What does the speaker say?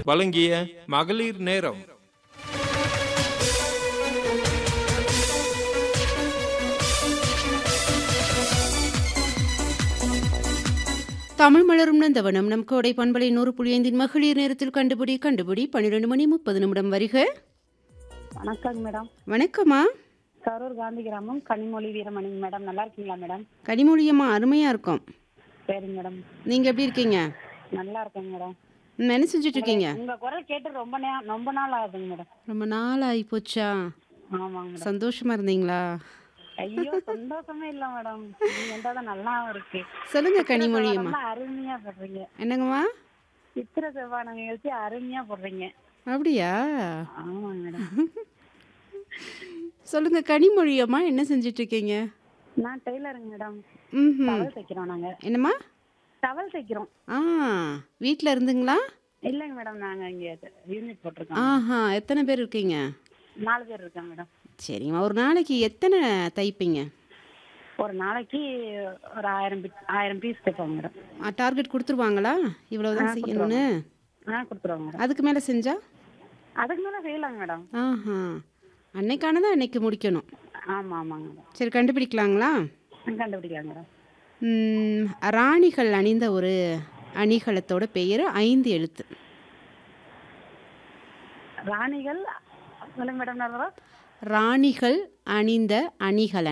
வழங்கிய மகளிர் நேரம் தமிழ் மலரும் நந்தவனம் நம் கோடை பண்பலை நூறு புள்ளி ஐந்தின் மகளிர் நேரத்தில் கண்டுபிடி கண்டுபிடி பன்னிரெண்டு மணி முப்பது நிமிடம் வருக வணக்கம் மேடம் வணக்கம்மா கரூர் காந்தி கிராமம் கனிமொழி வீரமணிங்க மேடம் நல்லா இருக்கீங்களா மேடம் கனிமொழியம்மா அருமையா இருக்கும் சரிங்க மேடம் நீங்க எப்படி இருக்கீங்க நல்லா இருக்கேங்க மேடம் ம், என்ன செஞ்சுட்டு இருக்கீங்க உங்க குரல் கேட்டு ரொம்ப நே ரொம்ப நாள் ஆகுதுங்க மேடம் ரொம்ப நாள் ஆகி போச்சா ஆமாங்க மேடம் சந்தோஷமா இருந்தீங்களா ஐயோ சந்தோஷமே இல்ல மேடம் நீங்க வந்தாதான் நல்லா இருக்கு சொல்லுங்க கனிமொழியம்மா ரொம்ப அருமையா போடுறீங்க என்னங்கம்மா சித்திர செவ்வாய் நிகழ்ச்சி அருமையா போடுறீங்க அப்படியா ஆமாங்க மேடம் சொல்லுங்க கனிமொழியம்மா என்ன செஞ்சுட்டு இருக்கீங்க நான் டெய்லருங்க மேடம் ம் டவல் தைக்கிறோம் நாங்க என்னம்மா டவல் தைக்கிறோம் ஆ வீட்டில் இருந்துங்களா இல்லைங்க மேடம் நாங்க இங்க யூனிட் போட்டிருக்கோம் ஆஹா எத்தனை பேர் இருக்கீங்க நாலு பேர் இருக்கோம் மேடம் சரிம்மா ஒரு நாளைக்கு எத்தனை தைப்பீங்க ஒரு நாளைக்கு ஒரு ஆயிரம் bit- ஆயிரம் பீஸ் தைப்போம் மேடம் டார்கெட் கொடுத்துருவாங்களா இவ்வளவுதான் செய்யணும்னு ஆ கொடுத்துருவாங்க மேடம் அதுக்கு மேலே செஞ்சா அதுக்கு மேலே செய்யலாங்க மேடம் ஆஹா அன்னைக்கானதை அன்னைக்கு முடிக்கணும் ஆமாம் ஆமாங்க மேடம் சரி கண்டுபிடிக்கலாங்களா கண்டுபிடிக்கலாம் மேடம் ம், ராணிகள் அணிந்த ஒரு அணிகலத்தோட பெயர் ஐந்து எழுத்து ராணிகள் சொல்லுங்க மேடம் நல்லா ராணிகள் அணிந்த அணிகலன்